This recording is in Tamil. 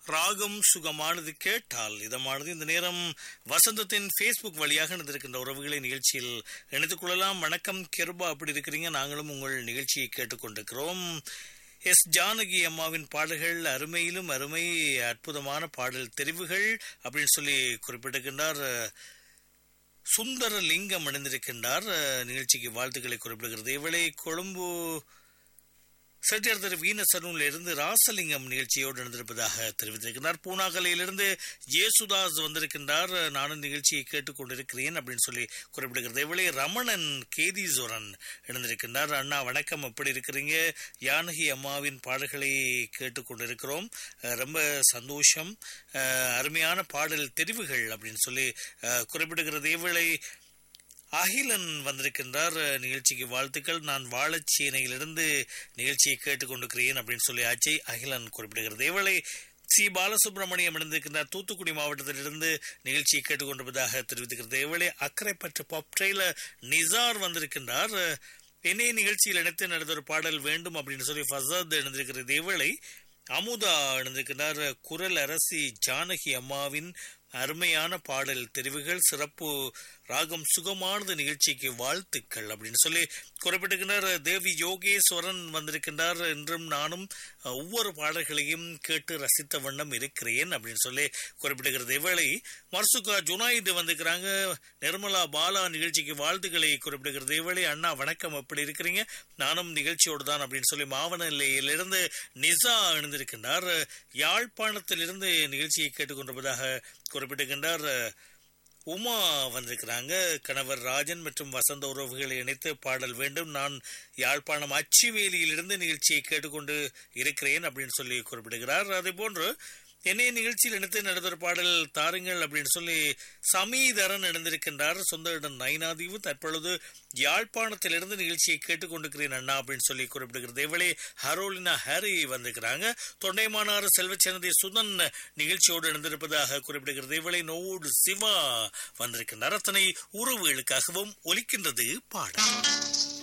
ராகம் சுகமானது கேட்டால் இதமானது இந்த நேரம் வசந்தத்தின் ஃபேஸ்புக் வழியாக நடந்திருக்கின்ற உறவுகளை நிகழ்ச்சியில் இணைத்துக் கொள்ளலாம் வணக்கம் கெருபா அப்படி இருக்கிறீங்க நாங்களும் உங்கள் நிகழ்ச்சியை கேட்டுக்கொண்டிருக்கிறோம் எஸ் ஜானகி அம்மாவின் பாடல்கள் அருமையிலும் அருமை அற்புதமான பாடல் தெரிவுகள் அப்படின்னு சொல்லி குறிப்பிட்டிருக்கின்றார் சுந்தர லிங்கம் அணிந்திருக்கின்றார் நிகழ்ச்சிக்கு வாழ்த்துக்களை குறிப்பிடுகிறது இவளை கொழும்பு செட்டியார் திரு வீனசனூரில் இருந்து ராசலிங்கம் நிகழ்ச்சியோடு நடந்திருப்பதாக தெரிவித்திருக்கிறார் பூனாகலையிலிருந்து ஜேசுதாஸ் வந்திருக்கின்றார் நானும் நிகழ்ச்சியை கேட்டுக்கொண்டிருக்கிறேன் அப்படின்னு சொல்லி குறிப்பிடுகிறது இவளே ரமணன் கேதீஸ்வரன் இணைந்திருக்கின்றார் அண்ணா வணக்கம் எப்படி இருக்கிறீங்க யானகி அம்மாவின் பாடல்களை கேட்டுக்கொண்டிருக்கிறோம் ரொம்ப சந்தோஷம் அருமையான பாடல் தெரிவுகள் அப்படின்னு சொல்லி குறிப்பிடுகிறது இவளை அகிலன் வந்திருக்கின்றார் நிகழ்ச்சிக்கு வாழ்த்துக்கள் நான் வாழச்சேனையிலிருந்து நிகழ்ச்சியை கேட்டுக்கொண்டிருக்கிறேன் அப்படின்னு சொல்லி அஜய் அகிலன் குறிப்பிடுகிறது இவளை சி பாலசுப்ரமணியம் இணைந்திருக்கின்றார் தூத்துக்குடி மாவட்டத்திலிருந்து நிகழ்ச்சியை கேட்டுக்கொண்டிருப்பதாக தெரிவித்திருக்கிறது இவளை அக்கறைப்பற்ற பாப் ட்ரெயிலர் நிசார் வந்திருக்கின்றார் என்னைய நிகழ்ச்சியில் இணைத்து நடந்த ஒரு பாடல் வேண்டும் அப்படின்னு சொல்லி ஃபசத் இணைந்திருக்கிறது இவளை அமுதா இணைந்திருக்கிறார் குரல் அரசி ஜானகி அம்மாவின் அருமையான பாடல் தெரிவுகள் சிறப்பு ராகம் சுகமானது நிகழ்ச்சிக்கு வாழ்த்துக்கள் அப்படின்னு சொல்லி குறிப்பிட்டிருக்கின்றார் தேவி யோகேஸ்வரன் வந்திருக்கின்றார் என்றும் நானும் ஒவ்வொரு பாடல்களையும் கேட்டு ரசித்த வண்ணம் இருக்கிறேன் அப்படின்னு சொல்லி குறிப்பிடுகிறது இவளை மர்சுகா ஜுனாயிது வந்திருக்கிறாங்க நிர்மலா பாலா நிகழ்ச்சிக்கு வாழ்த்துக்களை குறிப்பிடுகிறது இவளை அண்ணா வணக்கம் எப்படி இருக்கிறீங்க நானும் நிகழ்ச்சியோடு தான் அப்படின்னு சொல்லி மாவனல்லையிலிருந்து நிசா இணைந்திருக்கின்றார் யாழ்ப்பாணத்திலிருந்து நிகழ்ச்சியை கேட்டுக்கொண்டிருப்பதாக குறிப்பிட்டிருக்கின்றார் உமா வந்திருக்கிறாங்க கணவர் ராஜன் மற்றும் வசந்த உறவுகளை இணைத்து பாடல் வேண்டும் நான் யாழ்ப்பாணம் அச்சுவேலியிலிருந்து நிகழ்ச்சியை கேட்டுக்கொண்டு இருக்கிறேன் அப்படின்னு சொல்லி குறிப்பிடுகிறார் அதே போன்று என்னைய நிகழ்ச்சியில் இணைத்து நடந்த பாடல் தாருங்கள் அப்படின்னு சொல்லி சமீதரன் இணைந்திருக்கின்றார் சொந்த இடம் நைனாதீவு தற்பொழுது யாழ்ப்பாணத்திலிருந்து நிகழ்ச்சியை கேட்டுக்கொண்டிருக்கிறேன் அண்ணா அப்படின்னு சொல்லி குறிப்பிடுகிறது இவளே ஹரோலினா ஹாரி வந்திருக்கிறாங்க தொண்டைமானாறு செல்வச்சனதி சுதன் நிகழ்ச்சியோடு இணைந்திருப்பதாக குறிப்பிடுகிறது இவளை நோடு சிவா வந்திருக்கின்றார் அத்தனை உறவுகளுக்காகவும் ஒலிக்கின்றது பாடல்